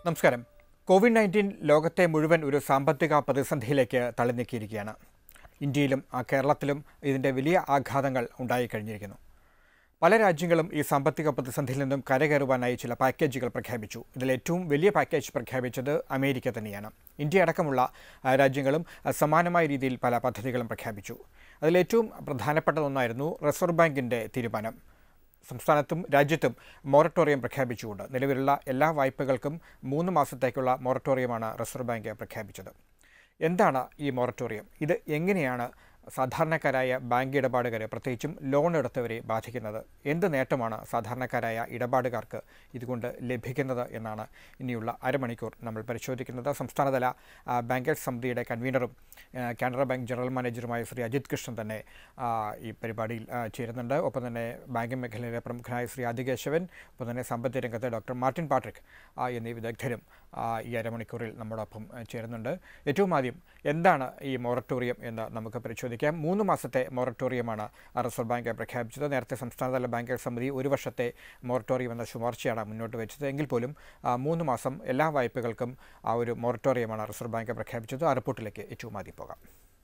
നമസ്കാരം Covid nineteen ലോകത്തെ മുഴുവൻ ഒരു സാമ്പത്തിക പ്രതിസന്ധിയിലേക്ക് തള്ളിനീക്കിയിരിക്കുകയാണ് ഇന്ത്യയിലും ആ കേരളത്തിലും ഇതിൻ്റെ വലിയ ആഘാതങ്ങൾ ഉണ്ടായിക്കഴിഞ്ഞിരിക്കുന്നു പല രാജ്യങ്ങളും ഈ സാമ്പത്തിക പ്രതിസന്ധിയിൽ നിന്നും കരകയറുവാനായി ചില പാക്കേജുകൾ പ്രഖ്യാപിച്ചു ഇതിൽ ഏറ്റവും വലിയ പാക്കേജ് പ്രഖ്യാപിച്ചത് അമേരിക്ക തന്നെയാണ് ഇന്ത്യ അടക്കമുള്ള ആ, രാജ്യങ്ങളും ആ, സമാനമായ രീതിയിൽ പല പദ്ധതികളും പ്രഖ്യാപിച്ചു അതിലേറ്റവും പ്രധാനപ്പെട്ടതൊന്നായിരുന്നു റിസർവ് ബാങ്കിൻ്റെ തീരുമാനം സംസ്ഥാനത്തും രാജ്യത്തും മൊറട്ടോറിയം പ്രഖ്യാപിച്ചുകൊണ്ട് നിലവിലുള്ള എല്ലാ വായ്പകൾക്കും മൂന്ന് മാസത്തേക്കുള്ള മൊറട്ടോറിയമാണ് റിസർവ് ബാങ്ക് പ്രഖ്യാപിച്ചത് എന്താണ് ഈ മൊറട്ടോറിയം ഇത് എങ്ങനെയാണ് സാധാരണക്കാരായ ബാങ്ക് ഇടപാടുകാരെ പ്രത്യേകിച്ചും ലോൺ എടുത്തവരെ ബാധിക്കുന്നത് എന്ത് നേട്ടമാണ് സാധാരണക്കാരായ ഇടപാടുകാർക്ക് ഇതുകൊണ്ട് ലഭിക്കുന്നത് എന്നാണ് ഇനിയുള്ള അരമണിക്കൂർ നമ്മൾ പരിശോധിക്കുന്നത് സംസ്ഥാനതല ആ, ബാങ്കേഴ്സ് സമിതിയുടെ കൺവീനറും ആ, കാനറ ബാങ്ക് ജനറൽ മാനേജറുമായ ശ്രീ അജിത് കൃഷ്ണൻ തന്നെ ആ, ഈ പരിപാടിയിൽ ആ, ചേരുന്നുണ്ട് ഒപ്പം തന്നെ ബാങ്കിംഗ് മേഖലയിലെ പ്രമുഖനായ ശ്രീ ആദികേശവൻ ഒപ്പം തന്നെ സാമ്പത്തിക രംഗത്തെ ഡോക്ടർ മാർട്ടിൻ പാട്രിക് ആ, എന്നീ വിദഗ്ധരും ആ, ഈ അരമണിക്കൂറിൽ നമ്മോടൊപ്പം ആ, ചേരുന്നുണ്ട് ഏറ്റവും ആദ്യം എന്താണ് ഈ മൊറട്ടോറിയം എന്ന് നമുക്ക് പരിശോധിക്കാം മൂന്ന് മാസത്തെ മൊറട്ടോറിയമാണ് റിസർവ് ബാങ്ക് പ്രഖ്യാപിച്ചത് നേരത്തെ സംസ്ഥാനതല ബാങ്കേഴ്സ് സമിതി ഒരു വർഷത്തെ മൊറട്ടോറിയം എന്ന ശുപാർശയാണ് മുന്നോട്ട് വെച്ചത് എങ്കിൽ പോലും ആ, മൂന്ന് മാസം എല്ലാ വായ്പകൾക്കും ആ ഒരു മൊറട്ടോറിയമാണ് റിസർവ് ബാങ്ക് പ്രഖ്യാപിച്ചത് ആ റിപ്പോർട്ടിലേക്ക് ഏറ്റവും ആദ്യം പോകാം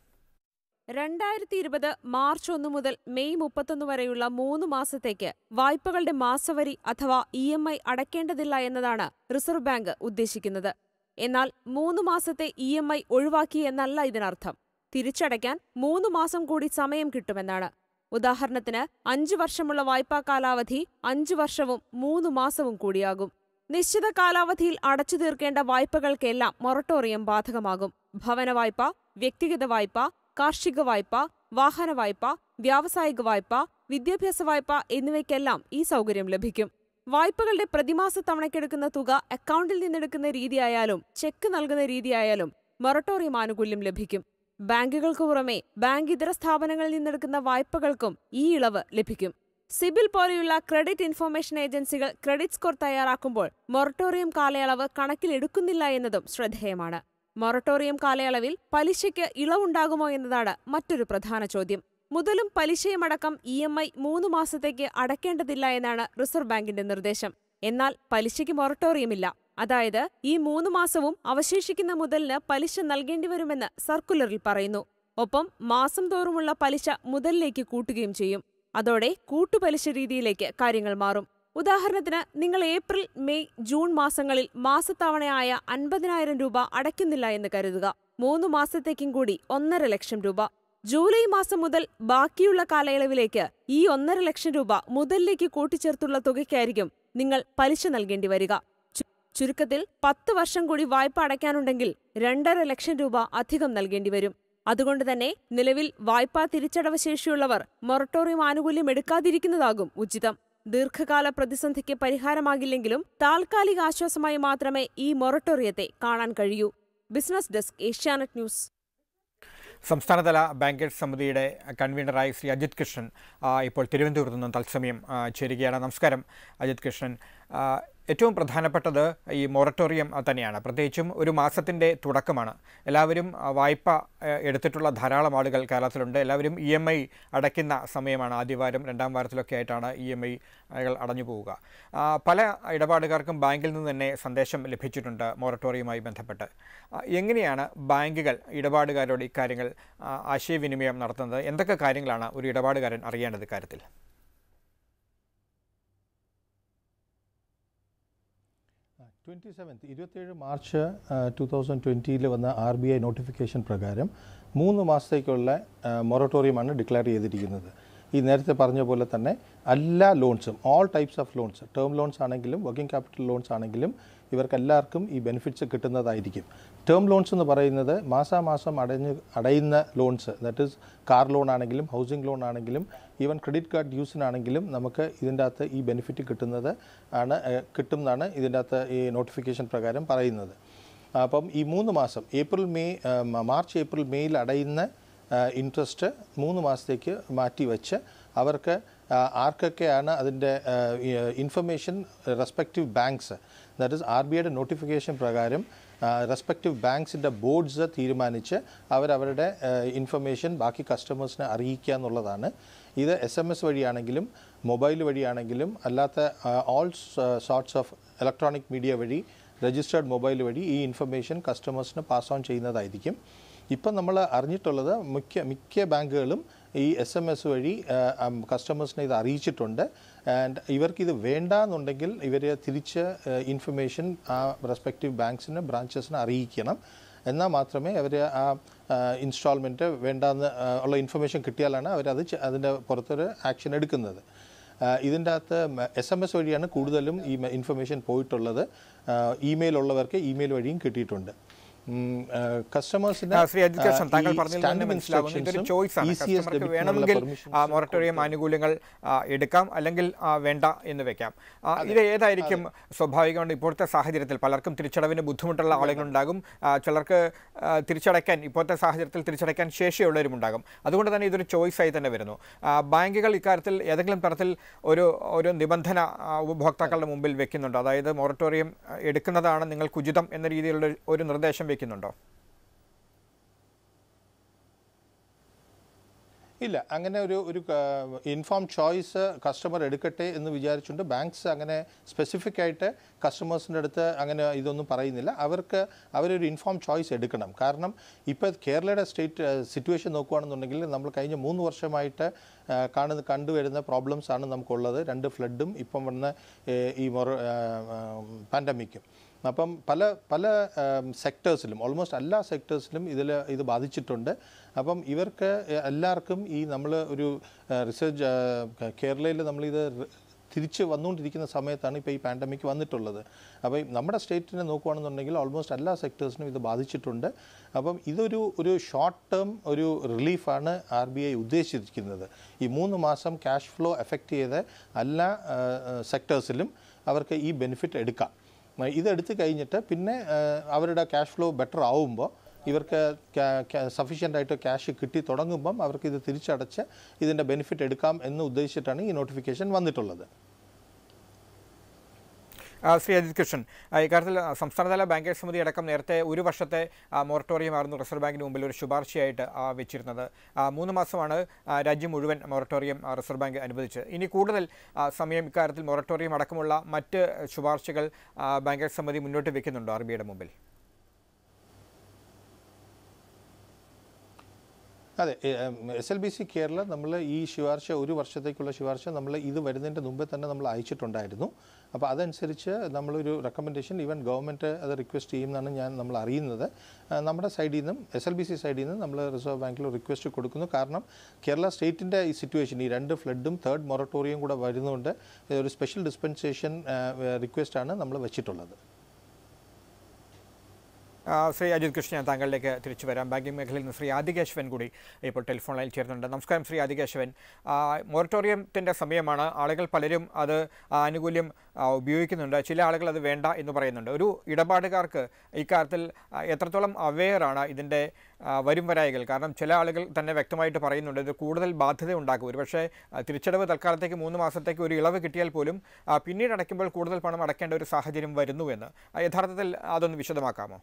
രണ്ടായിരത്തി ഇരുപത് മാർച്ച് ഒന്ന് മുതൽ മെയ് മുപ്പത്തൊന്ന് വരെയുള്ള മൂന്ന് മാസത്തേക്ക് വായ്പകളുടെ മാസവരി അഥവാ ഇ എം ഐ അടയ്ക്കേണ്ടതില്ല എന്നതാണ് റിസർവ് ബാങ്ക് ഉദ്ദേശിക്കുന്നത് എന്നാൽ മൂന്ന് മാസത്തെ ഇ എം ഐ ഒഴിവാക്കി എന്നല്ല ഇതിനർത്ഥം തിരിച്ചടയ്ക്കാൻ മൂന്ന് മാസം കൂടി സമയം കിട്ടുമെന്നാണ് ഉദാഹരണത്തിന് അഞ്ചു വർഷമുള്ള വായ്പാ കാലാവധി അഞ്ചു വർഷവും മൂന്ന് മാസവും കൂടിയാകും നിശ്ചിത കാലാവധിയിൽ അടച്ചു തീർക്കേണ്ട വായ്പകൾക്കെല്ലാം മൊറട്ടോറിയം ബാധകമാകും ഭവന വായ്പ വ്യക്തിഗത വായ്പ കാർഷിക വായ്പ വാഹന വായ്പ വ്യാവസായിക വായ്പ വിദ്യാഭ്യാസ വായ്പ എന്നിവയ്ക്കെല്ലാം ഈ സൗകര്യം ലഭിക്കും വായ്പകളുടെ പ്രതിമാസ തവണയ്ക്കെടുക്കുന്ന തുക അക്കൗണ്ടിൽ നിന്നെടുക്കുന്ന രീതിയായാലും ചെക്ക് നൽകുന്ന രീതിയായാലും മൊറട്ടോറിയം ആനുകൂല്യം ലഭിക്കും ബാങ്കുകൾക്ക് പുറമെ ബാങ്ക് ഇതര സ്ഥാപനങ്ങളിൽ നിന്നെടുക്കുന്ന വായ്പകൾക്കും ഈ ഇളവ് ലഭിക്കും സിബിൽ പോലെയുള്ള ക്രെഡിറ്റ് ഇൻഫർമേഷൻ ഏജൻസികൾ ക്രെഡിറ്റ് സ്കോർ തയ്യാറാക്കുമ്പോൾ മൊറട്ടോറിയം കാലയളവ് കണക്കിലെടുക്കുന്നില്ല എന്നതും ശ്രദ്ധേയമാണ് മൊറട്ടോറിയം കാലയളവിൽ പലിശയ്ക്ക് ഇളവുണ്ടാകുമോ എന്നതാണ് മറ്റൊരു പ്രധാന ചോദ്യം മുതലും പലിശയുമടക്കം ഇ എം ഐ മൂന്ന് മാസത്തേക്ക് അടയ്ക്കേണ്ടതില്ല എന്നാണ് റിസർവ് ബാങ്കിന്റെ നിർദ്ദേശം എന്നാൽ പലിശയ്ക്ക് മൊറട്ടോറിയമില്ല അതായത് ഈ മൂന്ന് മാസവും അവശേഷിക്കുന്ന മുതലിന് പലിശ നൽകേണ്ടി വരുമെന്ന് സർക്കുലറിൽ പറയുന്നു ഒപ്പം മാസം തോറുമുള്ള പലിശ മുതലിലേക്ക് കൂട്ടുകയും ചെയ്യും അതോടെ കൂട്ടുപലിശ രീതിയിലേക്ക് കാര്യങ്ങൾ മാറും ഉദാഹരണത്തിന് നിങ്ങൾ ഏപ്രിൽ മെയ് ജൂൺ മാസങ്ങളിൽ മാസത്തവണയായ അൻപതിനായിരം രൂപ അടയ്ക്കുന്നില്ല എന്ന് കരുതുക മൂന്ന് മാസത്തേക്കും കൂടി ഒന്നര ലക്ഷം രൂപ ജൂലൈ മാസം മുതൽ ബാക്കിയുള്ള കാലയളവിലേക്ക് ഈ ഒന്നര ലക്ഷം രൂപ മുതലിലേക്ക് കൂട്ടിച്ചേർത്തുള്ള തുകയ്ക്കായിരിക്കും നിങ്ങൾ പലിശ നൽകേണ്ടി വരിക ചു- ചുരുക്കത്തിൽ പത്ത് വർഷം കൂടി വായ്പ അടയ്ക്കാനുണ്ടെങ്കിൽ രണ്ടര ലക്ഷം രൂപ അധികം നൽകേണ്ടി വരും അതുകൊണ്ട് തന്നെ നിലവിൽ വായ്പാ തിരിച്ചടവ് ശേഷിയുള്ളവർ മൊറട്ടോറിയം ആനുകൂല്യം എടുക്കാതിരിക്കുന്നതാകും ഉചിതം ദീർഘകാല പ്രതിസന്ധിക്ക് പരിഹാരമാകില്ലെങ്കിലും താൽക്കാലിക ആശ്വാസമായി മാത്രമേ ഈ മൊറട്ടോറിയത്തെ കാണാൻ കഴിയൂ ബിസിനസ് ഡെസ്ക് ഏഷ്യാനെറ്റ് ന്യൂസ് സംസ്ഥാനതല ബാങ്കേഴ്സ് സമിതിയുടെ കൺവീനറായി ശ്രീ അജിത് കൃഷ്ണൻ ആ, ഇപ്പോൾ തിരുവനന്തപുരത്ത് നിന്നും തത്സമയം ആ, ചേരുകയാണ് നമസ്കാരം അജിത് കൃഷ്ണൻ ആ, ഏറ്റവും പ്രധാനപ്പെട്ടത് ഈ മൊറട്ടോറിയം ആ, തന്നെയാണ് പ്രത്യേകിച്ചും ഒരു മാസത്തിൻ്റെ തുടക്കമാണ് എല്ലാവരും ആ, വായ്പ ആ, എടുത്തിട്ടുള്ള ധാരാളം ആളുകൾ കേരളത്തിലുണ്ട് എല്ലാവരും ഇ എം ഐ അടയ്ക്കുന്ന സമയമാണ് ആദ്യ വാരം രണ്ടാം വാരത്തിലൊക്കെ ആയിട്ടാണ് ഇ എം ഐകൾ അടഞ്ഞു പോവുക ആ, പല ഇടപാടുകാർക്കും ബാങ്കിൽ നിന്ന് തന്നെ സന്ദേശം ലഭിച്ചിട്ടുണ്ട് മൊറട്ടോറിയവുമായി ബന്ധപ്പെട്ട് ആ, എങ്ങനെയാണ് ബാങ്കുകൾ ഇടപാടുകാരോട് ഇക്കാര്യങ്ങൾ ആ, ആശയവിനിമയം നടത്തുന്നത് എന്തൊക്കെ കാര്യങ്ങളാണ് ഒരു ഇടപാടുകാരൻ അറിയേണ്ടത് ഇക്കാര്യത്തിൽ ട്വൻറ്റി സെവൻത്ത് ഇരുപത്തേഴ് മാർച്ച് ടു തൗസൻഡ് ട്വൻറ്റിയിൽ വന്ന ആർ ബി ഐ നോട്ടിഫിക്കേഷൻ പ്രകാരം മൂന്ന് മാസത്തേക്കുള്ള മൊറട്ടോറിയമാണ് ഡിക്ലെയർ ചെയ്തിരിക്കുന്നത് ഈ നേരത്തെ പറഞ്ഞ പോലെ തന്നെ എല്ലാ ലോൺസും all types of loans term loans ആണെങ്കിലും വർക്കിംഗ് ക്യാപിറ്റൽ ലോൺസ് ആണെങ്കിലും ഇവർക്കെല്ലാവർക്കും ഈ ബെനിഫിറ്റ്സ് കിട്ടുന്നതായിരിക്കും ടേം ലോൺസ് എന്ന് പറയുന്നത് മാസാമാസം അടഞ്ഞ് അടയുന്ന loans that is car loan ആണെങ്കിലും ഹൗസിംഗ് ലോൺ ആണെങ്കിലും ഈവൻ ക്രെഡിറ്റ് കാർഡ് യൂസിനാണെങ്കിലും നമുക്ക് ഇതിൻ്റെ അകത്ത് ഈ ബെനിഫിറ്റ് കിട്ടുന്നത് ആണ് ഏഹ്, കിട്ടും എന്നാണ് ഇതിൻ്റെ അകത്ത് ഈ നോട്ടിഫിക്കേഷൻ പ്രകാരം പറയുന്നത് അപ്പം ഈ മൂന്ന് മാസം ഏപ്രിൽ മെയ് ഏഹ്, മ- മാർച്ച് ഏപ്രിൽ മെയ്യിൽ അടയുന്ന ഇൻട്രസ്റ്റ് മൂന്ന് മാസത്തേക്ക് മാറ്റി വെച്ച് അവർക്ക് ആ, ആർക്കൊക്കെയാണ് അതിൻ്റെ information respective banks that is R B ഐയുടെ നോട്ടിഫിക്കേഷൻ പ്രകാരം റെസ്പെക്റ്റീവ് ബാങ്ക്സിൻ്റെ ബോർഡ്സ് തീരുമാനിച്ച് അവരവരുടെ ഇൻഫർമേഷൻ ബാക്കി കസ്റ്റമേഴ്സിനെ അറിയിക്കുക എന്നുള്ളതാണ് ഇത് എസ് എം എസ് വഴിയാണെങ്കിലും മൊബൈൽ വഴിയാണെങ്കിലും അല്ലാത്ത all sorts of electronic media വഴി രജിസ്റ്റേർഡ് മൊബൈൽ വഴി ഈ ഇൻഫർമേഷൻ കസ്റ്റമേഴ്സിന് പാസ് ഓൺ ചെയ്യുന്നതായിരിക്കും ഇപ്പം നമ്മൾ അറിഞ്ഞിട്ടുള്ളത് മിക്ക മിക്ക ബാങ്കുകളും ഈ എസ് എം എസ് വഴി കസ്റ്റമേഴ്സിനെ ഇത് അറിയിച്ചിട്ടുണ്ട് ആൻഡ് ഇവർക്ക് ഇത് വേണ്ട എന്നുണ്ടെങ്കിൽ ഇവർ തിരിച്ച് ഇൻഫർമേഷൻ ആ റെസ്പെക്റ്റീവ് ബാങ്ക്സിന് ബ്രാഞ്ചസിന് അറിയിക്കണം എന്നാൽ മാത്രമേ അവർ ആ ഇൻസ്റ്റാൾമെൻറ്റ് വേണ്ടാന്ന് ആ, ഉള്ള ഇൻഫർമേഷൻ കിട്ടിയാലാണ് അവരത് ചെ- അതിൻ്റെ പുറത്തൊരു ആക്ഷൻ എടുക്കുന്നത് ഇതിൻ്റെ അകത്ത് എസ് എം എസ് വഴിയാണ് കൂടുതലും ഈ ഇൻഫർമേഷൻ പോയിട്ടുള്ളത് ഇമെയിൽ ഉള്ളവർക്ക് ഇമെയിൽ വഴിയും കിട്ടിയിട്ടുണ്ട് കസ്റ്റമേഴ്സിന് ആ, ശ്രീ അജിത് കൃഷ്ണൻ താങ്കൾ പറഞ്ഞതിൽ തന്നെ മനസ്സിലാവുന്നു ഇതൊരു ചോയ്സ് ആണ് കസ്റ്റമർക്ക് വേണമെങ്കിൽ ആ, മൊറട്ടോറിയം ആനുകൂല്യങ്ങൾ ആ, എടുക്കാം അല്ലെങ്കിൽ ആ, വേണ്ട എന്ന് വെക്കാം ആ, ഇത് ഏതായിരിക്കും സ്വാഭാവികമാണ് ഇപ്പോഴത്തെ സാഹചര്യത്തിൽ പലർക്കും തിരിച്ചടവിന് ബുദ്ധിമുട്ടുള്ള ആളുകളുണ്ടാകും ആ, ചിലർക്ക് ആ, തിരിച്ചടയ്ക്കാൻ ഇപ്പോഴത്തെ സാഹചര്യത്തിൽ തിരിച്ചടയ്ക്കാൻ ശേഷിയുള്ളവരും ഉണ്ടാകും അതുകൊണ്ട് തന്നെ ഇതൊരു ചോയ്സ് ആയി തന്നെ വരുന്നു ആ, ബാങ്കുകൾ ഇക്കാര്യത്തിൽ ഏതെങ്കിലും തരത്തിൽ ഒരു ഒരു നിബന്ധന ആ, ഉപഭോക്താക്കളുടെ മുമ്പിൽ വെക്കുന്നുണ്ടോ അതായത് മൊറട്ടോറിയം ആ, എടുക്കുന്നതാണ് നിങ്ങൾക്ക് ഉചിതം എന്ന രീതിയിലുള്ള ഒരു നിർദ്ദേശം വെക്കുന്നുണ്ടോ ഇല്ല അങ്ങനെ ഒരു ഒരു ഇൻഫോം ചോയ്സ് കസ്റ്റമർ എടുക്കട്ടെ എന്ന് വിചാരിച്ചുകൊണ്ട് ബാങ്ക്സ് അങ്ങനെ സ്പെസിഫിക് ആയിട്ട് കസ്റ്റമേഴ്സിൻ്റെ അടുത്ത് അങ്ങനെ ഇതൊന്നും പറയുന്നില്ല അവർക്ക് അവരൊരു ഇൻഫോം ചോയ്സ് എടുക്കണം കാരണം ഇപ്പോൾ കേരളയുടെ സ്റ്റേറ്റ് സിറ്റുവേഷൻ നോക്കുകയാണെന്നുണ്ടെങ്കിൽ നമ്മൾ കഴിഞ്ഞ മൂന്ന് വർഷമായിട്ട് ആ, കാണുന്ന കണ്ടുവരുന്ന പ്രോബ്ലംസ് ആണ് നമുക്കുള്ളത് രണ്ട് ഫ്ലഡും ഇപ്പം വന്ന ഏ, ഈ മൊറ പാൻഡമിക്കും അപ്പം പല പല സെക്ടേഴ്സിലും ഓൾമോസ്റ്റ് എല്ലാ സെക്ടേഴ്സിലും ഇതിൽ ഇത് ബാധിച്ചിട്ടുണ്ട് അപ്പം ഇവർക്ക് എല്ലാവർക്കും ഈ നമ്മൾ ഒരു റിസർച്ച് കേരളയിൽ നമ്മളിത് റി- തിരിച്ച് വന്നുകൊണ്ടിരിക്കുന്ന സമയത്താണ് ഇപ്പോൾ ഈ പാൻഡമിക് വന്നിട്ടുള്ളത് അപ്പോൾ ഈ നമ്മുടെ സ്റ്റേറ്റിനെ നോക്കുകയാണെന്നുണ്ടെങ്കിൽ ഓൾമോസ്റ്റ് എല്ലാ സെക്ടേഴ്സിനും ഇത് ബാധിച്ചിട്ടുണ്ട് അപ്പം ഇതൊരു ഒരു ഷോർട്ട് ടേം ഒരു റിലീഫാണ് ആർ ബി ഐ ഉദ്ദേശിച്ചിരിക്കുന്നത് ഈ മൂന്ന് മാസം ക്യാഷ് ഫ്ലോ എഫക്റ്റ് ചെയ്ത എല്ലാ സെക്ടേഴ്സിലും അവർക്ക് ഈ ബെനിഫിറ്റ് എടുക്കാം ഇതെടുത്ത് കഴിഞ്ഞിട്ട് പിന്നെ ആ, അവരുടെ ക്യാഷ് ഫ്ലോ ബെറ്റർ ആവുമ്പോൾ ഇവർക്ക് സഫീഷ്യൻ്റ് ആയിട്ട് ക്യാഷ് കിട്ടി തുടങ്ങുമ്പം അവർക്ക് ഇത് തിരിച്ചടച്ച് ഇതിൻ്റെ ബെനിഫിറ്റ് എടുക്കാം എന്ന് ഉദ്ദേശിച്ചിട്ടാണ് ഈ നോട്ടിഫിക്കേഷൻ വന്നിട്ടുള്ളത് ആ, ശ്രീ അജിത് കൃഷ്ണൻ ആ, ഇക്കാര്യത്തിൽ ആ, സംസ്ഥാനതല ബാങ്കേഴ്സ് സമിതി അടക്കം നേരത്തെ ഒരു വർഷത്തെ മൊറട്ടോറിയമായിരുന്നു റിസർവ് ബാങ്കിന് മുമ്പിൽ ഒരു ശുപാർശയായിട്ട് ആ, വെച്ചിരുന്നത് ആ, മൂന്ന് മാസമാണ് ആ, രാജ്യം മുഴുവൻ മൊറട്ടോറിയം ആ, റിസർവ് ബാങ്ക് അനുവദിച്ചത് ഇനി കൂടുതൽ ആ, സമയം ഇക്കാര്യത്തിൽ മൊറട്ടോറിയം അടക്കമുള്ള മറ്റ് ശുപാർശകൾ ആ, ബാങ്കേഴ്സ് സമിതി മുന്നോട്ട് വെക്കുന്നുണ്ടോ ആർ ബിയുടെ മുമ്പിൽ അതെ S L B C Kerala നമ്മൾ ഈ ശുപാർശ ഒരു വർഷത്തേക്കുള്ള ശുപാർശ നമ്മൾ ഇത് വരുന്നതിൻ്റെ മുമ്പേ തന്നെ നമ്മൾ അയച്ചിട്ടുണ്ടായിരുന്നു അപ്പോൾ അതനുസരിച്ച് നമ്മളൊരു റെക്കമെൻഡേഷൻ ഈവൻ ഗവൺമെൻറ് അത് റിക്വസ്റ്റ് ചെയ്യുമെന്നാണ് ഞാൻ നമ്മൾ അറിയുന്നത് ആ, നമ്മുടെ സൈഡിൽ നിന്നും എസ് എൽ ബി സി സൈഡിൽ നിന്ന് നമ്മൾ റിസർവ് ബാങ്കിൽ റിക്വസ്റ്റ് കൊടുക്കുന്നു കാരണം കേരള സ്റ്റേറ്റിൻ്റെ ഈ സിറ്റുവേഷൻ ഈ രണ്ട് ഫ്ലഡും തേർഡ് മൊറട്ടോറിയം കൂടെ വരുന്നതുകൊണ്ട് ഒരു സ്പെഷ്യൽ ഡിസ്പെൻസേഷൻ റിക്വസ്റ്റാണ് നമ്മൾ വെച്ചിട്ടുള്ളത് ആ, ശ്രീ അജിത് കൃഷ്ണൻ താങ്കളിലേക്ക് തിരിച്ചു വരാം ബാങ്കിംഗ് മേഖലയിൽ നിന്ന് ശ്രീ ആദികേശവൻ കൂടി ഇപ്പോൾ ടെലിഫോൺ ലൈനിൽ ചേർന്നുണ്ട് നമസ്കാരം ശ്രീ ആദികേശവൻ ആ, മൊറട്ടോറിയത്തിൻ്റെ സമയമാണ് ആളുകൾ പലരും അത് ആ ആനുകൂല്യം ആ, ഉപയോഗിക്കുന്നുണ്ട് ചില ആളുകൾ അത് വേണ്ട എന്ന് പറയുന്നുണ്ട് ഒരു ഇടപാടുകാർക്ക് ഇക്കാര്യത്തിൽ ആ, എത്രത്തോളം അവെയറാണ് ഇതിൻ്റെ ആ, വരും വരായികൾ കാരണം ചില ആളുകൾ തന്നെ വ്യക്തമായിട്ട് പറയുന്നുണ്ട് ഇത് കൂടുതൽ ബാധ്യത ഉണ്ടാക്കും ഒരുപക്ഷേ ആ, തിരിച്ചടവ് തൽക്കാലത്തേക്ക് മൂന്ന് മാസത്തേക്ക് ഒരു ഇളവ് കിട്ടിയാൽ പോലും ആ, പിന്നീട് അടയ്ക്കുമ്പോൾ കൂടുതൽ പണം അടയ്ക്കേണ്ട ഒരു സാഹചര്യം വരുന്നുവെന്ന് ആ, യഥാർത്ഥത്തിൽ അതൊന്ന് വിശദമാക്കാമോ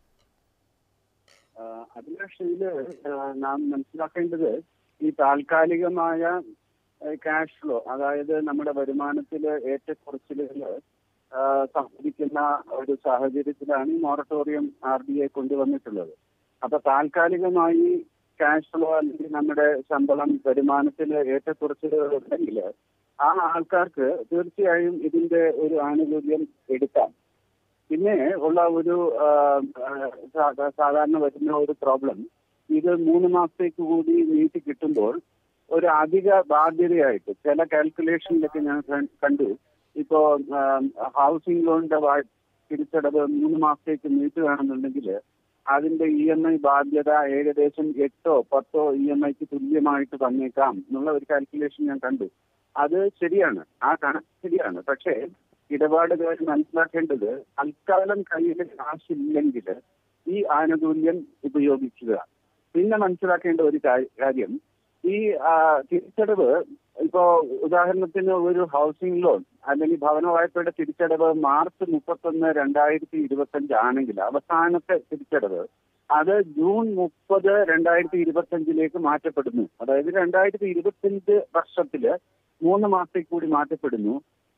ആഹ് അഭിലാഷയില് ആഹ് നാം മനസ്സിലാക്കേണ്ടത് ഈ താൽക്കാലികമായ ക്യാഷ് ഫ്ലോ അതായത് നമ്മുടെ വരുമാനത്തില് ഏറ്റക്കുറച്ചിലുകള് ആഹ് സംഭവിക്കുന്ന ഒരു സാഹചര്യത്തിലാണ് ഈ മൊറട്ടോറിയം ആർ ബി ഐ കൊണ്ടുവന്നിട്ടുള്ളത് അപ്പൊ താൽക്കാലികമായി ക്യാഷ് ഫ്ലോ അല്ലെങ്കിൽ നമ്മുടെ ശമ്പളം വരുമാനത്തിൽ ഏറ്റക്കുറച്ചിലുകൾ ഉണ്ടെങ്കിൽ ആ ആൾക്കാർക്ക് തീർച്ചയായും ഇതിന്റെ ഒരു ആനുകൂല്യം എടുക്കാം പിന്നെ ഉള്ള ഒരു ആ, ആ, സാ- സാധാരണ വരുന്ന ഒരു പ്രോബ്ലം ഇത് മൂന്ന് മാസത്തേക്ക് കൂടി നീട്ടി കിട്ടുമ്പോൾ ഒരു അധിക ബാധ്യതയായിട്ട് ചില കാൽക്കുലേഷനിലൊക്കെ ഞാൻ ക- കണ്ടു ഇപ്പോ ഹൗസിംഗ് ലോണിന്റെ വാ- തിരിച്ചടവ് മൂന്ന് മാസത്തേക്ക് നീട്ടുകയാണെന്നുണ്ടെങ്കിൽ അതിന്റെ ഇ എം ഐ ബാധ്യത ഏകദേശം എട്ടോ പത്തോ ഇ എം ഐക്ക് തുല്യമായിട്ട് തന്നേക്കാം എന്നുള്ള ഒരു കാൽക്കുലേഷൻ ഞാൻ കണ്ടു അത് ശരിയാണ് ആ കണക്ക് ശരിയാണ് പക്ഷേ ഇടപാടുകാർ മനസ്സിലാക്കേണ്ടത് തൽക്കാലം കയ്യിൽ കാശില്ലെങ്കിൽ ഈ ആനുകൂല്യം ഉപയോഗിക്കുക പിന്നെ മനസ്സിലാക്കേണ്ട ഒരു കാ- കാര്യം ഈ ആ, തിരിച്ചടവ് ഇപ്പോ ഉദാഹരണത്തിന് ഒരു ഹൗസിംഗ് ലോൺ അല്ലെങ്കിൽ ഭവന വായ്പയുടെ തിരിച്ചടവ് മാർച്ച് മുപ്പത്തൊന്ന് രണ്ടായിരത്തി ഇരുപത്തി അഞ്ച് ആണെങ്കിൽ അവസാനത്തെ തിരിച്ചടവ് അത് ജൂൺ മുപ്പത് രണ്ടായിരത്തി ഇരുപത്തി അഞ്ചിലേക്ക് മാറ്റപ്പെടുന്നു അതായത് രണ്ടായിരത്തി ഇരുപത്തി അഞ്ച് വർഷത്തില് മൂന്ന് മാസത്തേക്ക് കൂടി മാറ്റപ്പെടുന്നു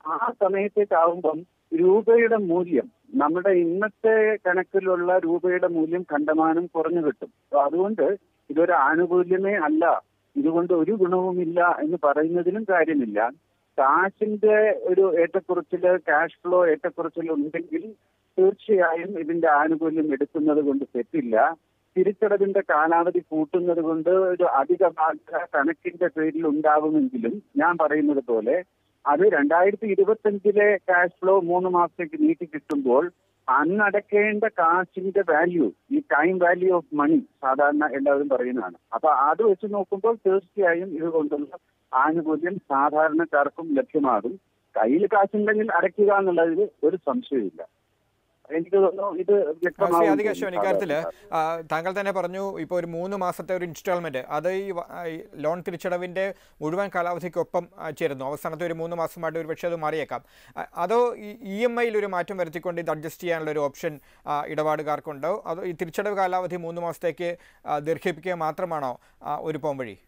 ആ സമയത്തേക്കാവുമ്പം രൂപയുടെ മൂല്യം നമ്മുടെ ഇന്നത്തെ കണക്കിലുള്ള രൂപയുടെ മൂല്യം കണ്ടമാനം കുറഞ്ഞു കിട്ടും അപ്പൊ അതുകൊണ്ട് ഇതൊരു ആനുകൂല്യമേ അല്ല ഇതുകൊണ്ട് ഒരു ഗുണവുമില്ല എന്ന് പറയുന്നതിലും കാര്യമില്ല കാശിന്റെ ഒരു ഏറ്റക്കുറച്ചില് ക്യാഷ് ഫ്ലോ ഏറ്റക്കുറച്ചിൽ ഉണ്ടെങ്കിൽ തീർച്ചയായും ഇതിന്റെ ആനുകൂല്യം എടുക്കുന്നത് കൊണ്ട് തെറ്റില്ല തിരിച്ചടവിന്റെ കാലാവധി കൂട്ടുന്നത് കൊണ്ട് ഒരു അധിക ബാധ്യത കണക്കിന്റെ പേരിൽ ഉണ്ടാവുമെങ്കിലും ഞാൻ പറയുന്നത് പോലെ അത് രണ്ടായിരത്തി ഇരുപത്തിയഞ്ചിലെ ക്യാഷ് ഫ്ലോ മൂന്ന് മാസത്തേക്ക് നീട്ടി കിട്ടുമ്പോൾ അന്നടക്കേണ്ട കാശിന്റെ വാല്യൂ ഈ ടൈം വാല്യൂ ഓഫ് മണി സാധാരണ എല്ലാവരും പറയുന്നതാണ് അപ്പൊ അത് വെച്ച് നോക്കുമ്പോൾ തീർച്ചയായും ഇത് കൊണ്ടുള്ള ആനുകൂല്യം സാധാരണക്കാർക്കും ലഭ്യമാകും കയ്യിൽ കാശുണ്ടെങ്കിൽ അടയ്ക്കുക എന്നുള്ളതിൽ ഒരു സംശയമില്ല എനിക്ക് തോന്നുന്നു ഇത് ശ്രീ ആദിക വ്യക്തമാകും ശിവൻ ഇക്കാര്യത്തിൽ താങ്കൾ തന്നെ പറഞ്ഞു ഇപ്പോൾ ഒരു മൂന്ന് മാസത്തെ ഒരു ഇൻസ്റ്റാൾമെന്റ് അത് ഈ വ- ആ, ഈ ലോൺ തിരിച്ചടവിന്റെ മുഴുവൻ കാലാവധിക്കൊപ്പം ആ, ചേരുന്നു അവസാനത്തെ ഒരു മൂന്ന് മാസമായിട്ട് ഒരു പക്ഷേ അത് മാറിയേക്കാം ആ, അതോ ഈ ഇ എം ഐയിൽ ഒരു മാറ്റം വരുത്തിക്കൊണ്ട് ഇത് അഡ്ജസ്റ്റ് ചെയ്യാനുള്ള ഒരു ഓപ്ഷൻ ആ, ഇടപാടുകാർക്കുണ്ടോ അതോ ഈ തിരിച്ചടവ് കാലാവധി മൂന്ന് മാസത്തേക്ക് ആ, ദീർഘിപ്പിക്കുക മാത്രമാണോ ആ, ഒരു പോംവഴി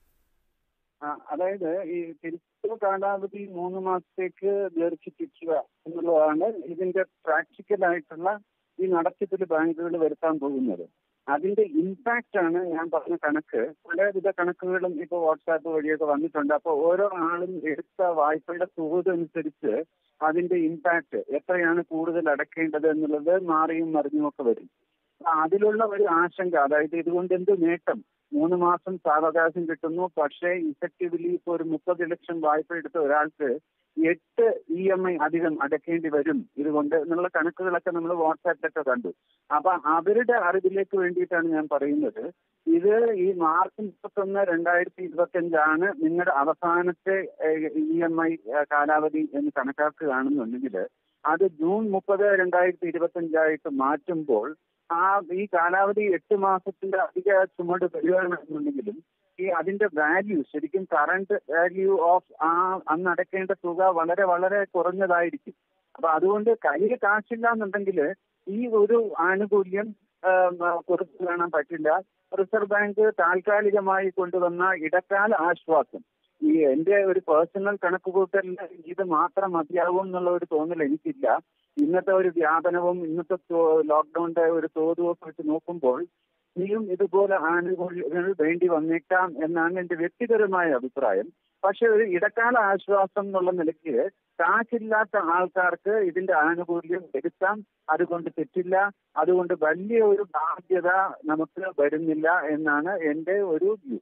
ആ, അതായത് ഈ തിരിച്ചു കാലാവധി മൂന്ന് മാസത്തേക്ക് ദീർഘിപ്പിക്കുക എന്നുള്ളതാണ് ഇതിന്റെ പ്രാക്ടിക്കൽ ആയിട്ടുള്ള ഈ നടത്തിപ്പിൽ ബാങ്കുകൾ വരുത്താൻ പോകുന്നത് അതിന്റെ ഇമ്പാക്റ്റ് ആണ് ഞാൻ പറഞ്ഞ കണക്ക് പലവിധ കണക്കുകളും ഇപ്പോൾ വാട്സാപ്പ് വഴിയൊക്കെ വന്നിട്ടുണ്ട് അപ്പോൾ ഓരോ ആളും എടുത്ത വായ്പയുടെ തോത് അനുസരിച്ച് അതിന്റെ ഇമ്പാക്റ്റ് എത്രയാണ് കൂടുതൽ അടക്കേണ്ടത് എന്നുള്ളത് മാറിയും മറിഞ്ഞും ഒക്കെ വരും അപ്പൊ അതിലുള്ള ഒരു ആശങ്ക അതായത് ഇതുകൊണ്ട് എന്ത് നേട്ടം മൂന്ന് മാസം സാവകാശം കിട്ടുന്നു പക്ഷേ ഇഫക്റ്റീവ്ലി ഇപ്പോൾ ഒരു മുപ്പത് ലക്ഷം വായ്പ എടുത്ത ഒരാൾക്ക് എട്ട് ഇ എം ഐ അധികം അടക്കേണ്ടി വരും ഇതുകൊണ്ട് എന്നുള്ള കണക്കുകളൊക്കെ നമ്മൾ വാട്സാപ്പിലൊക്കെ കണ്ടു അപ്പൊ അവരുടെ അറിവിലേക്ക് വേണ്ടിയിട്ടാണ് ഞാൻ പറയുന്നത് ഇത് ഈ മാർച്ച് മുപ്പത്തൊന്ന് രണ്ടായിരത്തി ഇരുപത്തി അഞ്ചാണ് നിങ്ങളുടെ അവസാനത്തെ ഇ എം ഐ കാലാവധി എന്ന് കണക്കാക്കുകയാണെന്നുണ്ടെങ്കിൽ അത് ജൂൺ മുപ്പത് രണ്ടായിരത്തി ഇരുപത്തി അഞ്ചായിട്ട് മാറ്റുമ്പോൾ ആ ഈ കാലാവധി എട്ട് മാസത്തിന്റെ അധിക ചുമട് വരികയാണെന്നുണ്ടെങ്കിലും ഈ അതിന്റെ വാല്യൂ ശരിക്കും കറണ്ട് വാല്യൂ ഓഫ് ആ അന്ന് അടയ്ക്കേണ്ട തുക വളരെ വളരെ കുറഞ്ഞതായിരിക്കും അപ്പൊ അതുകൊണ്ട് കയ്യിൽ കാശില്ല എന്നുണ്ടെങ്കിൽ ഈ ഒരു ആനുകൂല്യം കുറച്ചു കാണാൻ പറ്റില്ല റിസർവ് ബാങ്ക് താൽക്കാലികമായി കൊണ്ടുവന്ന ഇടക്കാല ആശ്വാസം ഈ എന്റെ ഒരു പേഴ്സണൽ കണക്കുകൂട്ടലിൽ ഇത് മാത്രം മതിയാകും എന്നുള്ള ഒരു തോന്നൽ എനിക്കില്ല ഇന്നത്തെ ഒരു വ്യാപനവും ഇന്നത്തെ ലോക്ക്ഡൌണിന്റെ ഒരു തോതും ഒക്കെ വെച്ച് നോക്കുമ്പോൾ ഇനിയും ഇതുപോലെ ആനുകൂല്യങ്ങൾ വേണ്ടി വന്നേക്കാം എന്നാണ് എന്റെ വ്യക്തിപരമായ അഭിപ്രായം പക്ഷെ ഒരു ഇടക്കാല ആശ്വാസം എന്നുള്ള നിലയ്ക്ക് കാശില്ലാത്ത ആൾക്കാർക്ക് ഇതിന്റെ ആനുകൂല്യം എടുക്കാം അതുകൊണ്ട് തെറ്റില്ല അതുകൊണ്ട് വലിയ ഒരു ബാധ്യത നമുക്ക് വരുന്നില്ല എന്നാണ് എന്റെ ഒരു വ്യൂ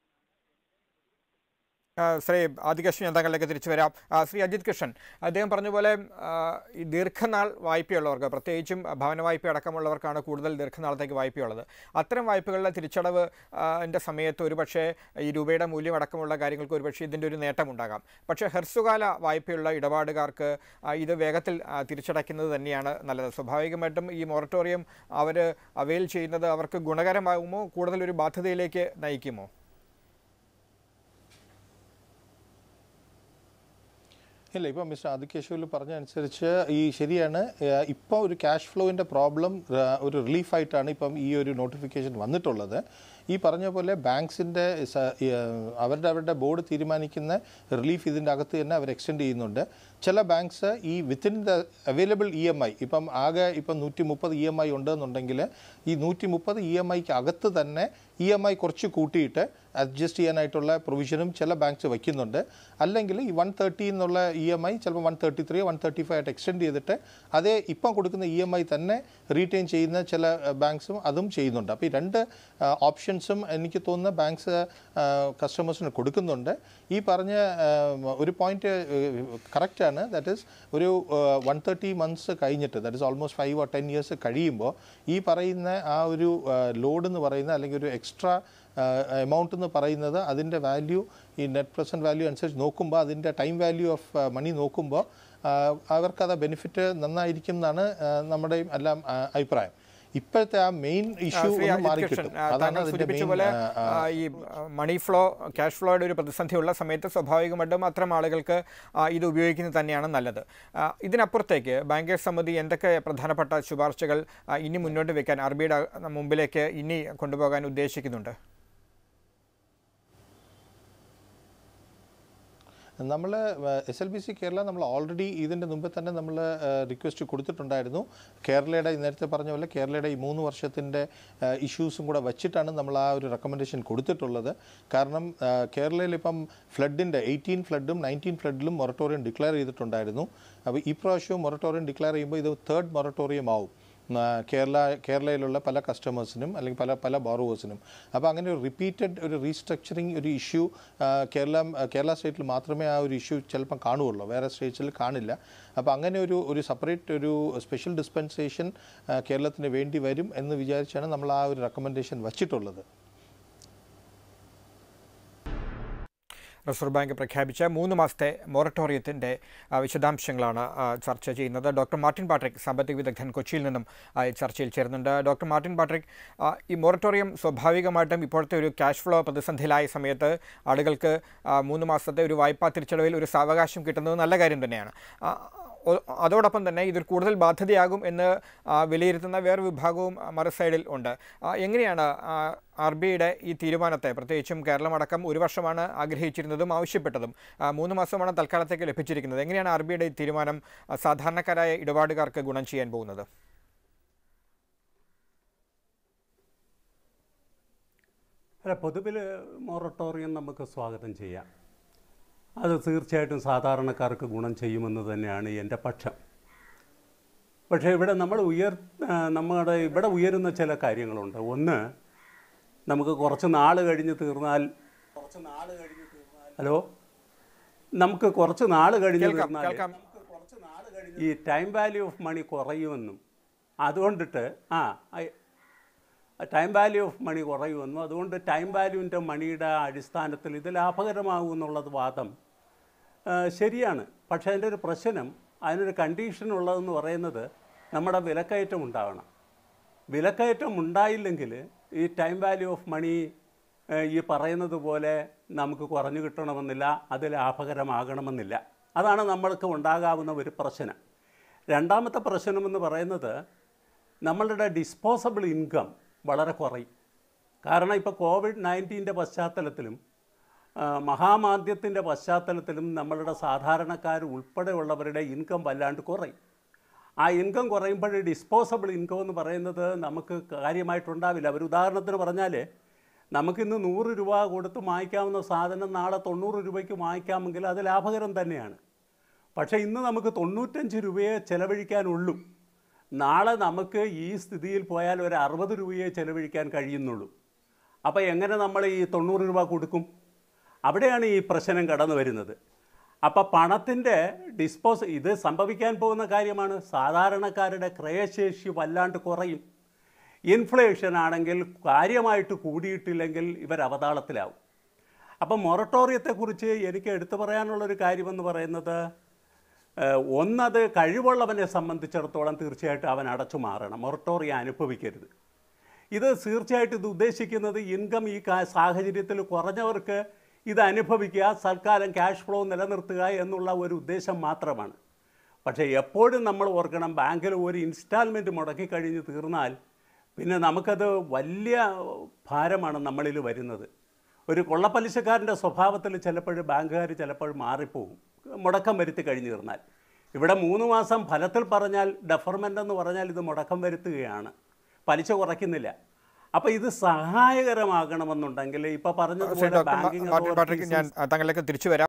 ആ, ശ്രീ ആദികൃഷ്ണൻ ഞാൻ താങ്കളിലേക്ക് തിരിച്ചു വരാം ആ, ശ്രീ അജിത് കൃഷ്ണൻ അദ്ദേഹം പറഞ്ഞ പോലെ ആ, ഈ ദീർഘനാൾ വായ്പയുള്ളവർക്ക് പ്രത്യേകിച്ചും ഭവന വായ്പ അടക്കമുള്ളവർക്കാണ് കൂടുതൽ ദീർഘനാളത്തേക്ക് വായ്പയുള്ളത് അത്തരം വായ്പകളുടെ തിരിച്ചടവ് ആ, ൻ്റെ സമയത്ത് ഒരുപക്ഷെ ഈ രൂപയുടെ മൂല്യം അടക്കമുള്ള കാര്യങ്ങൾക്ക് ഒരുപക്ഷെ ഇതിൻ്റെ ഒരു നേട്ടമുണ്ടാകാം പക്ഷേ ഹ്രസ്വകാല വായ്പയുള്ള ഇടപാടുകാർക്ക് ആ, ഇത് വേഗത്തിൽ ആ, തിരിച്ചടയ്ക്കുന്നത് തന്നെയാണ് നല്ലത് സ്വാഭാവികമായിട്ടും ഈ മൊറട്ടോറിയം അവർ അവയിൽ ചെയ്യുന്നത് അവർക്ക് ഗുണകരമാകുമോ കൂടുതൽ ഒരു ബാധ്യതയിലേക്ക് നയിക്കുമോ ഇല്ല ഇപ്പോൾ മിസ്റ്റർ ആദികേശുവിൽ പറഞ്ഞ അനുസരിച്ച് ഈ ശരിയാണ് ഇപ്പോൾ ഒരു ക്യാഷ് ഫ്ലോവിൻ്റെ പ്രോബ്ലം ഒരു റിലീഫായിട്ടാണ് ഇപ്പം ഈ ഒരു നോട്ടിഫിക്കേഷൻ വന്നിട്ടുള്ളത് ഈ പറഞ്ഞ പോലെ ബാങ്ക്സിൻ്റെ അവരുടെ അവരുടെ ബോർഡ് തീരുമാനിക്കുന്ന റിലീഫ് ഇതിൻ്റെ അകത്ത് തന്നെ അവർ എക്സ്റ്റെൻഡ് ചെയ്യുന്നുണ്ട് ചില ബാങ്ക്സ് ഈ within the available E M I ഇപ്പം ആകെ ഇപ്പം നൂറ്റി മുപ്പത് ഇ എം ഐ ഉണ്ടെന്നുണ്ടെങ്കിൽ ഈ നൂറ്റി മുപ്പത് ഇ എം ഐക്ക് അകത്ത് തന്നെ ഇ എം ഐ കുറച്ച് കൂട്ടിയിട്ട് അഡ്ജസ്റ്റ് ചെയ്യാനായിട്ടുള്ള പ്രൊവിഷനും ചില ബാങ്ക്സ് വയ്ക്കുന്നുണ്ട് അല്ലെങ്കിൽ ഈ വൺ തേർട്ടി എന്നുള്ള ഇ എം ഐ ചിലപ്പോൾ one thirty three one thirty five ആയിട്ട് എക്സ്റ്റെൻഡ് ചെയ്തിട്ട് അതേ ഇപ്പം കൊടുക്കുന്ന ഇ എം ഐ തന്നെ റീറ്റെയിൻ ചെയ്യുന്ന ചില ബാങ്ക്സും അതും ചെയ്യുന്നുണ്ട് അപ്പോൾ ഈ രണ്ട് ഓപ്ഷൻസും എനിക്ക് തോന്നുന്ന ബാങ്ക്സ് കസ്റ്റമേഴ്സിന് കൊടുക്കുന്നുണ്ട് ഈ പറഞ്ഞ ആ, ഒരു പോയിന്റ് കറക്റ്റാണ് ദാറ്റ് ഈസ് ഒരു വൺ തേർട്ടി മന്ത്സ് കഴിഞ്ഞിട്ട് that is almost five or ten years കഴിയുമ്പോൾ ഈ പറയുന്ന ആ ഒരു ലോഡ് എന്ന് പറയുന്ന അല്ലെങ്കിൽ ഒരു എക്സ്ട്രാ എമൗണ്ട് എന്ന് പറയുന്നത് അതിൻ്റെ വാല്യൂ ഈ നെറ്റ് പ്രസൻറ്റ് വാല്യൂ അനുസരിച്ച് നോക്കുമ്പോൾ അതിൻ്റെ ടൈം വാല്യൂ ഓഫ് മണി നോക്കുമ്പോൾ അവർക്കത് ബെനിഫിറ്റ് നന്നായിരിക്കും എന്നാണ് ആ, നമ്മുടെയും എല്ലാം ആ, അഭിപ്രായം ഇപ്പോഴത്തെ ആ മെയിൻ ഇഷ്യൂ ശ്രീ ഒന്ന് അജിത് മാറി കൃഷ്ണൻ, കിട്ടും ആ, അതാണ് താങ്കൾ അതിൻ്റെ സൂചിപ്പിച്ച മെയിൻ പോലെ ആ, ഈ മണി ഫ്ലോ ക്യാഷ് ഫ്ലോയുടെ ഒരു പ്രതിസന്ധിയുള്ള സമയത്ത് സ്വാഭാവികമായിട്ടും അത്തരം ആളുകൾക്ക് ആ, ഇത് ഉപയോഗിക്കുന്നത് തന്നെയാണ് നല്ലത് ആ, ഇതിനപ്പുറത്തേക്ക് ബാങ്കേഴ്സ് സമിതി എന്തൊക്കെ പ്രധാനപ്പെട്ട ശുപാർശകൾ ആ, ഇനി മുന്നോട്ട് വെക്കാൻ ആർ ബിയുടെ മുമ്പിലേക്ക് ഇനി കൊണ്ടുപോകാൻ ഉദ്ദേശിക്കുന്നുണ്ട് നമ്മൾ S L B C Kerala നമ്മൾ ഓൾറെഡി ഇതിൻ്റെ മുമ്പ് തന്നെ നമ്മൾ റിക്വസ്റ്റ് കൊടുത്തിട്ടുണ്ടായിരുന്നു കേരളയുടെ ഈ നേരത്തെ പറഞ്ഞ പോലെ കേരളയുടെ ഈ മൂന്ന് വർഷത്തിൻ്റെ ഇഷ്യൂസും കൂടെ വച്ചിട്ടാണ് നമ്മൾ ആ ഒരു റെക്കമെൻഡേഷൻ കൊടുത്തിട്ടുള്ളത് കാരണം ആ, കേരളയിൽ ഇപ്പം ഫ്ലഡിൻ്റെ എയ്റ്റീൻ ഫ്ലഡും നയൻറ്റീൻ ഫ്ലഡിലും മൊറട്ടോറിയം ഡിക്ലെയർ ചെയ്തിട്ടുണ്ടായിരുന്നു അപ്പോൾ ഈ പ്രാവശ്യവും മൊറട്ടോറിയം ഡിക്ലെയർ ചെയ്യുമ്പോൾ ഇത് തേർഡ് മൊറട്ടോറിയം ആവും ആ, കേരള കേരളയിലുള്ള പല കസ്റ്റമേഴ്സിനും അല്ലെങ്കിൽ പല പല ബോറോവേഴ്സിനും അപ്പോൾ അങ്ങനെ ഒരു റിപ്പീറ്റഡ് ഒരു റീസ്ട്രക്ചറിങ് ഒരു ഇഷ്യൂ കേരള കേരള സ്റ്റേറ്റിൽ മാത്രമേ ആ ഒരു ഇഷ്യൂ ചിലപ്പം കാണുകയുള്ളൂ വേറെ സ്റ്റേറ്റ്സിൽ കാണില്ല അപ്പോൾ അങ്ങനെ ഒരു ഒരു സെപ്പറേറ്റ് ഒരു സ്പെഷ്യൽ ഡിസ്പെൻസേഷൻ കേരളത്തിന് വേണ്ടി വരും എന്ന് വിചാരിച്ചാണ് നമ്മൾ ആ ഒരു റെക്കമെൻഡേഷൻ വച്ചിട്ടുള്ളത് റിസർവ് ബാങ്ക് പ്രഖ്യാപിച്ച മൂന്ന് മാസത്തെ മൊറട്ടോറിയത്തിൻ്റെ ആ, വിശദാംശങ്ങളാണ് ആ, ചർച്ച ചെയ്യുന്നത് ഡോക്ടർ മാർട്ടിൻ പാട്രിക് സാമ്പത്തിക വിദഗ്ധൻ കൊച്ചിയിൽ നിന്നും ആ, ഈ ചർച്ചയിൽ ചേരുന്നുണ്ട് ഡോക്ടർ മാർട്ടിൻ പാട്രിക് ആ, ഈ മൊറട്ടോറിയം സ്വാഭാവികമായിട്ടും ഇപ്പോഴത്തെ ഒരു ക്യാഷ് ഫ്ലോ പ്രതിസന്ധിയിലായ സമയത്ത് ആളുകൾക്ക് ആ, മൂന്ന് മാസത്തെ ഒരു വായ്പാ തിരിച്ചടവിൽ ഒരു സാവകാശം കിട്ടുന്നത് നല്ല കാര്യം തന്നെയാണ് ആ, ഒ- അതോടൊപ്പം തന്നെ ഇതൊരു കൂടുതൽ ബാധ്യതയാകും എന്ന് ആ, വിലയിരുത്തുന്ന വേറെ വിഭാഗവും ആ, മറു സൈഡിൽ ഉണ്ട് ആ, എങ്ങനെയാണ് ആർ ബി ഐയുടെ ഈ തീരുമാനത്തെ പ്രത്യേകിച്ചും കേരളം അടക്കം ഒരു വർഷമാണ് ആഗ്രഹിച്ചിരുന്നതും ആവശ്യപ്പെട്ടതും ആ, മൂന്ന് മാസമാണ് തൽക്കാലത്തേക്ക് ലഭിച്ചിരിക്കുന്നത് എങ്ങനെയാണ് ആർ ബി ഐയുടെ ഈ തീരുമാനം ആ, സാധാരണക്കാരായ ഇടപാടുകാർക്ക് ഗുണം ചെയ്യാൻ പോകുന്നത് അല്ല പൊതുവിൽ മൊറട്ടോറിയം നമുക്ക് സ്വാഗതം ചെയ്യാം അത് തീർച്ചയായിട്ടും സാധാരണക്കാർക്ക് ഗുണം ചെയ്യുമെന്ന് തന്നെയാണ് എൻ്റെ പക്ഷം പക്ഷേ ഇവിടെ നമ്മൾ ഉയർ ആ, നമ്മുടെ ഇവിടെ ഉയരുന്ന ചില കാര്യങ്ങളുണ്ട് ഒന്ന് നമുക്ക് കുറച്ച് നാൾ കഴിഞ്ഞ് തീർന്നാൽ കുറച്ച് നാൾ കഴിഞ്ഞ് തീർന്നാൽ ഹലോ നമുക്ക് കുറച്ച് നാൾ കഴിഞ്ഞ് കേൾക്കാം, തീർന്നാൽ കേൾക്കാം. ഈ ടൈം വാല്യൂ ഓഫ് മണി കുറയുമെന്നും അതുകൊണ്ടിട്ട് ആ ഐ- ടൈം വാല്യൂ ഓഫ് മണി കുറയുമെന്നും അതുകൊണ്ട് ടൈം വാല്യൂവിൻ്റെ മണിയുടെ അടിസ്ഥാനത്തിൽ ഇത് ലാഭകരമാകും എന്നുള്ളത് വാദം ആ, ശരിയാണ് പക്ഷേ അതിൻ്റെ ഒരു പ്രശ്നം അതിനൊരു കണ്ടീഷൻ ഉള്ളതെന്ന് പറയുന്നത് നമ്മുടെ വിലക്കയറ്റം ഉണ്ടാവണം വിലക്കയറ്റം ഉണ്ടായില്ലെങ്കിൽ ഈ ടൈം വാല്യൂ ഓഫ് മണി ഏഹ്, ഈ പറയുന്നത് പോലെ നമുക്ക് കുറഞ്ഞു കിട്ടണമെന്നില്ല അത് ലാഭകരമാകണമെന്നില്ല അതാണ് നമ്മൾക്ക് ഉണ്ടാകാവുന്ന ഒരു പ്രശ്നം രണ്ടാമത്തെ പ്രശ്നമെന്ന് പറയുന്നത് നമ്മളുടെ ഡിസ്പോസബിൾ ഇൻകം വളരെ കുറയും കാരണം ഇപ്പോൾ കോവിഡ് നയൻറ്റീൻ്റെ പശ്ചാത്തലത്തിലും ആ, മഹാമാന്ദ്യത്തിൻ്റെ പശ്ചാത്തലത്തിലും നമ്മളുടെ സാധാരണക്കാർ ഉൾപ്പെടെയുള്ളവരുടെ ഇൻകം വല്ലാണ്ട് കുറയും ആ ഇൻകം കുറയുമ്പോൾ ഡിസ്പോസബിൾ ഇൻകം എന്ന് പറയുന്നത് നമുക്ക് കാര്യമായിട്ടുണ്ടാവില്ല ഒരു ഉദാഹരണത്തിന് പറഞ്ഞാൽ നമുക്കിന്ന് നൂറ് രൂപ കൊടുത്ത് വാങ്ങിക്കാവുന്ന സാധനം നാളെ തൊണ്ണൂറ് രൂപയ്ക്ക് വാങ്ങിക്കാമെങ്കിൽ അത് ലാഭകരം തന്നെയാണ് പക്ഷേ ഇന്ന് നമുക്ക് തൊണ്ണൂറ്റഞ്ച് രൂപയെ ചിലവഴിക്കാനുള്ളൂ നാളെ നമുക്ക് ഈ സ്ഥിതിയിൽ പോയാൽ ഒരു അറുപത് രൂപയെ ചിലവഴിക്കാൻ കഴിയുന്നുള്ളൂ അപ്പോൾ എങ്ങനെ നമ്മൾ ഈ തൊണ്ണൂറ് രൂപ കൊടുക്കും അവിടെയാണ് ഈ പ്രശ്നം കടന്നു വരുന്നത് അപ്പോൾ പണത്തിൻ്റെ ഡിസ്പോസ് ഇത് സംഭവിക്കാൻ പോകുന്ന കാര്യമാണ് സാധാരണക്കാരുടെ ക്രയശേഷി വല്ലാണ്ട് കുറയും ഇൻഫ്ലേഷൻ ആണെങ്കിൽ കാര്യമായിട്ട് കൂടിയിട്ടില്ലെങ്കിൽ ഇവർ അവതാളത്തിലാവും അപ്പം മൊറട്ടോറിയത്തെക്കുറിച്ച് എനിക്ക് എടുത്തു പറയാനുള്ളൊരു കാര്യമെന്ന് പറയുന്നത് ഏഹ്, ഒന്നത് കഴിവുള്ളവനെ സംബന്ധിച്ചിടത്തോളം തീർച്ചയായിട്ടും അവൻ അടച്ചു മാറണം മൊറട്ടോറിയം അനുഭവിക്കരുത് ഇത് തീർച്ചയായിട്ടും ഇത് ഉദ്ദേശിക്കുന്നത് ഇൻകം ഈ കാ- സാഹചര്യത്തിൽ കുറഞ്ഞവർക്ക് ഇത് അനുഭവിക്കുക തൽക്കാലം ക്യാഷ് ഫ്ലോ നിലനിർത്തുക എന്നുള്ള ഒരു ഉദ്ദേശം മാത്രമാണ് പക്ഷേ എപ്പോഴും നമ്മൾ ഓർക്കണം ബാങ്കിൽ ഒരു ഇൻസ്റ്റാൾമെൻറ്റ് മുടക്കി കഴിഞ്ഞ് തീർന്നാൽ പിന്നെ നമുക്കത് വലിയ ഭാരമാണ് നമ്മളിൽ വരുന്നത് ഒരു കൊള്ളപ്പലിശക്കാരൻ്റെ സ്വഭാവത്തിൽ ചിലപ്പോൾ ബാങ്കുകാർ ചിലപ്പോൾ മാറിപ്പോകും മുടക്കം വരുത്തി കഴിഞ്ഞു തീർന്നാൽ ഇവിടെ മൂന്ന് മാസം ഫലത്തിൽ പറഞ്ഞാൽ ഡെഫർമെൻ്റ് എന്ന് പറഞ്ഞാൽ ഇത് മുടക്കം വരുത്തുകയാണ് പലിശ കുറയ്ക്കുന്നില്ല അപ്പോൾ ഇത് സഹായകരമാകണമെന്നുണ്ടെങ്കിൽ ഇപ്പോൾ ശ്രീ പറഞ്ഞതുപോലെ ഡോക്ടർ ബാങ്കിങ് മാർട്ടിൻ പാട്രിക് ഞാൻ ആ, താങ്കളിലേക്ക് തിരിച്ചു വരാം